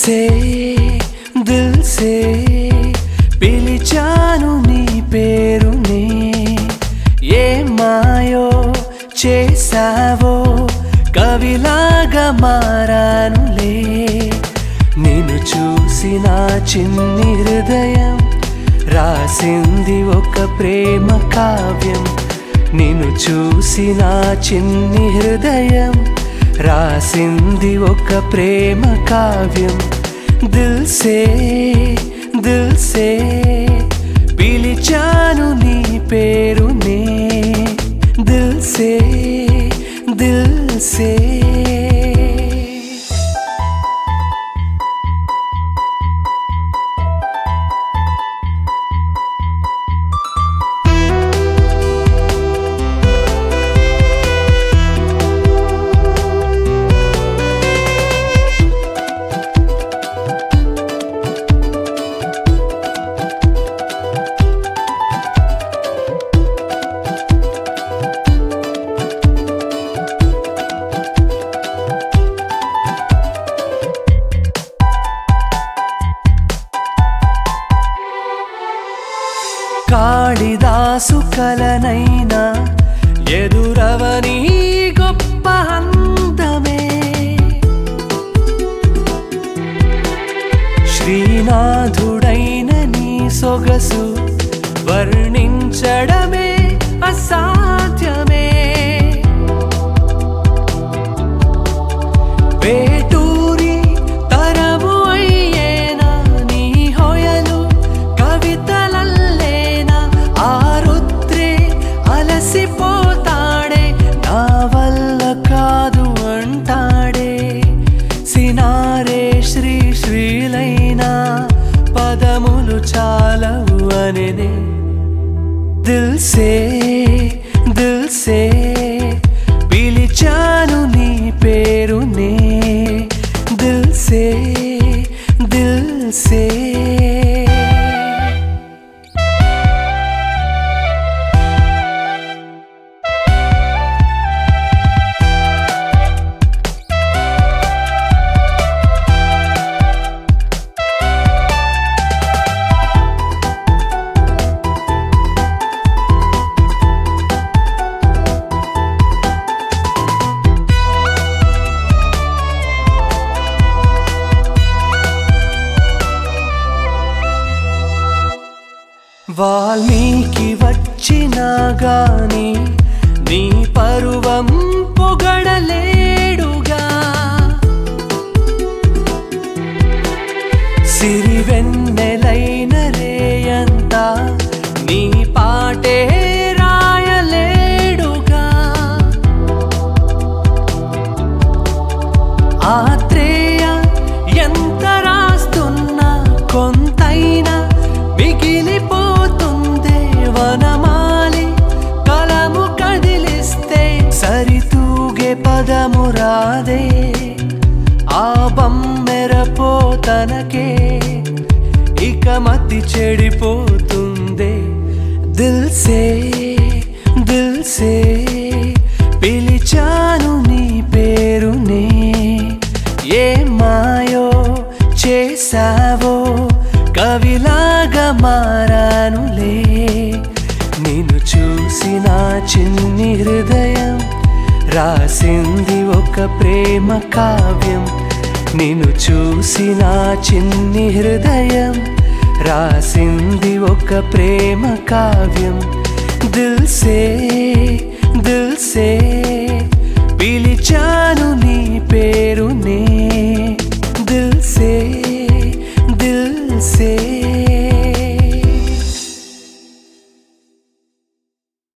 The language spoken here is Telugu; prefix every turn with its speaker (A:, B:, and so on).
A: సే దిల్ సే పిలిచాను నీ పేరునే ఏ మాయో చేసావో కవిలాగా మారానులే నిన్ను చూసి నా చిన్ని హృదయం రాసింది ఒక ప్రేమ కావ్యం నిన్ను చూసి నా చిన్ని హృదయం రాసింది ఒక ప్రేమ కావ్యం దిల్ సే దిల్ సే పిలిచాను నీ పేరునే దిల్ సే దిల్ సే కాళిదాసు కలనైనా ఎదురవని గొప్ప అందమే శ్రీనాథుడైన నీ సొగసు వర్ణించడమే అసాధ్యమే వేటూరి తరము అయ్యేనా నీ హొయలు కవితలల్లేనా ఆరుద్రే అలసిపోతాడే నా వల్ల కాదు అంటాడే సినారే శ్రీ శ్రీలైనా పదములు చాలవు అనే దిల్ సే దిల్ సే పిలిచాను నీ పేరునే దిల్ సే దిల్ సే వాల్మీకి వచ్చినా గాని నీ పరువం పొగడలేడుగా సిరివెన్నెలైన రేయంతా నీ పాటే రాయలేడుగా ఆత్రేయ ఎంత రాస్తున్నా కొంతైనా మిగిలిపోతుందే వనమాలి కలము కదిలిస్తే సరితూగే పదము రాదే ఆ బమ్మెరపోతనకే ఇక మతి చెడిపోతుందే దిల్ సే దిల్ సే పిలిచాను నీ పేరునే ఏ మాయో చేసావో కవిలాగా మారానులే నిన్ను చూసి నా చిన్ని హృదయం రాసింది ఒక ప్రేమ కావ్యం నిన్ను చూసి నా చిన్ని హృదయం రాసింది ఒక ప్రేమ కావ్యం దిల్ సే